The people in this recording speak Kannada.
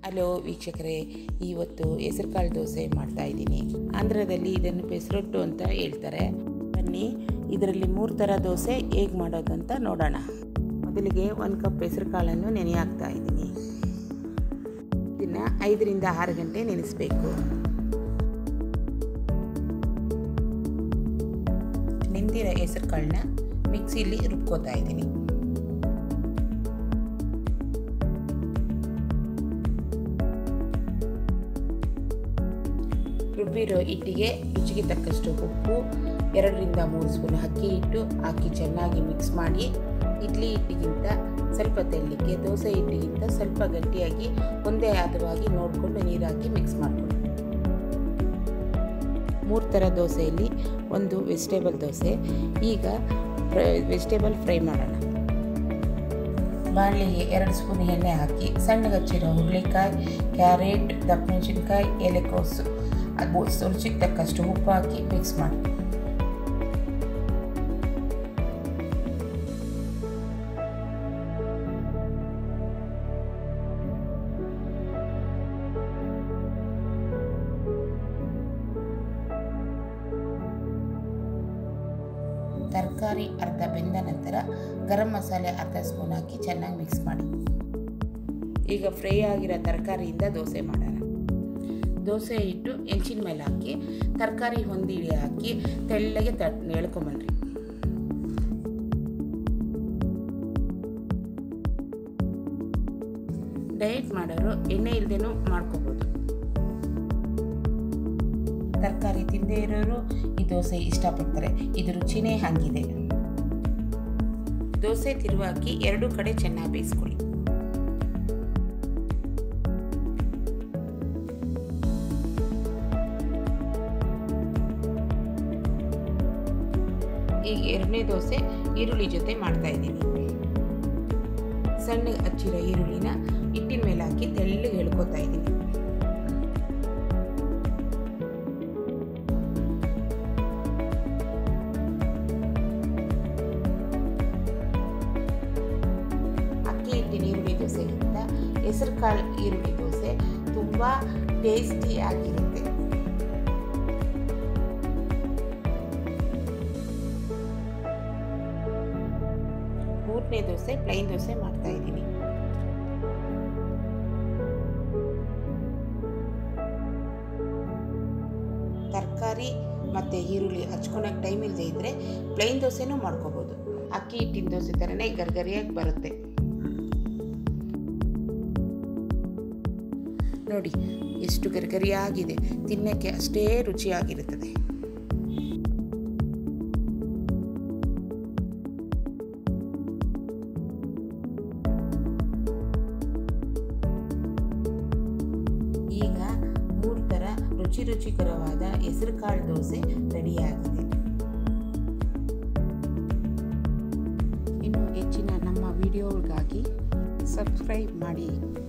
ಹಲೋ ವೀಕ್ಷಕರೇ ಇವತ್ತು ಹೆಸರುಕಾಳು ದೋಸೆ ಮಾಡ್ತಾ ಇದ್ದೀನಿ ಆಂಧ್ರದಲ್ಲಿ ಇದನ್ನು ಪೆಸರೊಟ್ಟು ಅಂತ ಹೇಳ್ತಾರೆ ಬನ್ನಿ ಇದರಲ್ಲಿ ಮೂರು ಥರ ದೋಸೆ ಹೇಗೆ ಮಾಡೋದು ಅಂತ ನೋಡೋಣ ಮೊದಲಿಗೆ ಒಂದು ಕಪ್ ಹೆಸರು ಕಾಳನ್ನು ನೆನೆ ಹಾಕ್ತಾ ಇದ್ದೀನಿ ಇದನ್ನು ಐದರಿಂದ ಆರು ಗಂಟೆ ನೆನೆಸಬೇಕು ನೆಂದಿರೋ ಹೆಸರು ಕಾಳನ್ನ ಮಿಕ್ಸಿಲಿ ರುಬ್ಕೋತಾ ಇದ್ದೀನಿ ರುಬ್ಬಿರೋ ಹಿಟ್ಟಿಗೆ ರುಚಿಗೆ ತಕ್ಕಷ್ಟು ಉಪ್ಪು ಎರಡರಿಂದ ಮೂರು ಸ್ಪೂನ್ ಅಕ್ಕಿ ಹಿಟ್ಟು ಹಾಕಿ ಚೆನ್ನಾಗಿ ಮಿಕ್ಸ್ ಮಾಡಿ ಇಡ್ಲಿ ಹಿಟ್ಟಿಗಿಂತ ಸ್ವಲ್ಪ ತೆಳ್ಳಕ್ಕೆ ದೋಸೆ ಹಿಟ್ಟಿಗಿಂತ ಸ್ವಲ್ಪ ಗಟ್ಟಿಯಾಗಿ ಒಂದೇ ಹದವಾಗಿ ನೋಡಿಕೊಂಡು ನೀರು ಹಾಕಿ ಮಿಕ್ಸ್ ಮಾಡಿಕೊಂಡು ಮೂರು ಥರ ದೋಸೆಯಲ್ಲಿ ಒಂದು ವೆಜಿಟೇಬಲ್ ದೋಸೆ ಈಗ ವೆಜಿಟೇಬಲ್ ಫ್ರೈ ಮಾಡೋಣ ಬಾಣಲಿಗೆ ಎರಡು ಸ್ಪೂನ್ ಎಣ್ಣೆ ಹಾಕಿ ಸಣ್ಣಗೆ ಹಚ್ಚಿರೋ ಹುರುಳಿಕಾಯಿ ಕ್ಯಾರೆಟ್ ದಪ್ಪಮೆಣಸಿನ್ಕಾಯಿ ಎಲೆಕೋಸು ಅದು ರುಚಿಗೆ ತಕ್ಕಷ್ಟು ಉಪ್ಪು ಹಾಕಿ ಮಿಕ್ಸ್ ಮಾಡಿ ತರಕಾರಿ ಅರ್ಧ ಬೆಂದ ನಂತರ ಗರಂ ಮಸಾಲೆ ಅರ್ಧ ಸ್ಪೂನ್ ಹಾಕಿ ಚೆನ್ನಾಗಿ ಮಿಕ್ಸ್ ಮಾಡಿ ಈಗ ಫ್ರೈ ಆಗಿರೋ ತರಕಾರಿಯಿಂದ ದೋಸೆ ಮಾಡೋಣ ದೋಸೆ ಇಟ್ಟು ಹೆಂಚಿನ ಮೇಲೆ ಹಾಕಿ ತರಕಾರಿ ಹೊಂದಿಳಿ ಹಾಕಿ ತೆಳ್ಳಗೆ ತ ಎಳ್ಕೊಂಬನ್ರಿ ಡಯಟ್ ಮಾಡೋರು ಎಣ್ಣೆ ಇಲ್ಲದೇನೂ ಮಾಡ್ಕೋಬೋದು ತರಕಾರಿ ತಿಂದೇ ಇರೋರು ಈ ದೋಸೆ ಇಷ್ಟಪಡ್ತಾರೆ ಇದು ರುಚಿನೇ ಹಾಗಿದೆ ದೋಸೆ ತಿರುವಾಕಿ ಎರಡು ಕಡೆ ಚೆನ್ನಾಗಿ ಬೇಯಿಸ್ಕೊಳ್ಳಿ ಈಗ ಎರಡನೇ ದೋಸೆ ಈರುಳ್ಳಿ ಜೊತೆ ಮಾಡ್ತಾ ಇದ್ದೀನಿ ಸಣ್ಣ ಹಚ್ಚಿರೋ ಈರುಳ್ಳಿನ ಹಿಟ್ಟಿನ ಮೇಲೆ ಹಾಕಿ ತೆಳ್ಳಗೆ ಎಳ್ಕೊತಾ ಇದ್ದೀನಿ ಅಕ್ಕಿ ಹಿಟ್ಟಿನ ಈರುಳ್ಳಿ ದೋಸೆಗಿಂತ ಹೆಸರು ಕಾಳು ಈರುಳ್ಳಿ ದೋಸೆ ತುಂಬ ಟೇಸ್ಟಿಯಾಗಿರುತ್ತೆ ಮೂರನೇ ದೋಸೆ ಪ್ಲೈನ್ ದೋಸೆ ಮಾಡ್ತಾ ಇದ್ದೀನಿ ತರಕಾರಿ ಮತ್ತು ಈರುಳ್ಳಿ ಹಚ್ಕೊಳಕ್ಕೆ ಟೈಮ್ ಇಲ್ಲದೆ ಇದ್ದರೆ ಪ್ಲೈನ್ ದೋಸೆನೂ ಮಾಡ್ಕೋಬೋದು ಅಕ್ಕಿ ಹಿಟ್ಟಿನ ದೋಸೆ ಥರನೇ ಗರ್ಗರಿಯಾಗಿ ಬರುತ್ತೆ ನೋಡಿ ಎಷ್ಟು ಗರ್ಗರಿಯಾಗಿದೆ ತಿನ್ನೋಕ್ಕೆ ಅಷ್ಟೇ ರುಚಿಯಾಗಿರುತ್ತದೆ ಈಗ ಮೂರು ಥರ ರುಚಿ ರುಚಿಕರವಾದ ಹೆಸರುಕಾಳು ದೋಸೆ ರೆಡಿಯಾಗಿದೆ ಇನ್ನು ಹೆಚ್ಚಿನ ನಮ್ಮ ವಿಡಿಯೋಗಳಿಗಾಗಿ ಸಬ್ಸ್ಕ್ರೈಬ್ ಮಾಡಿ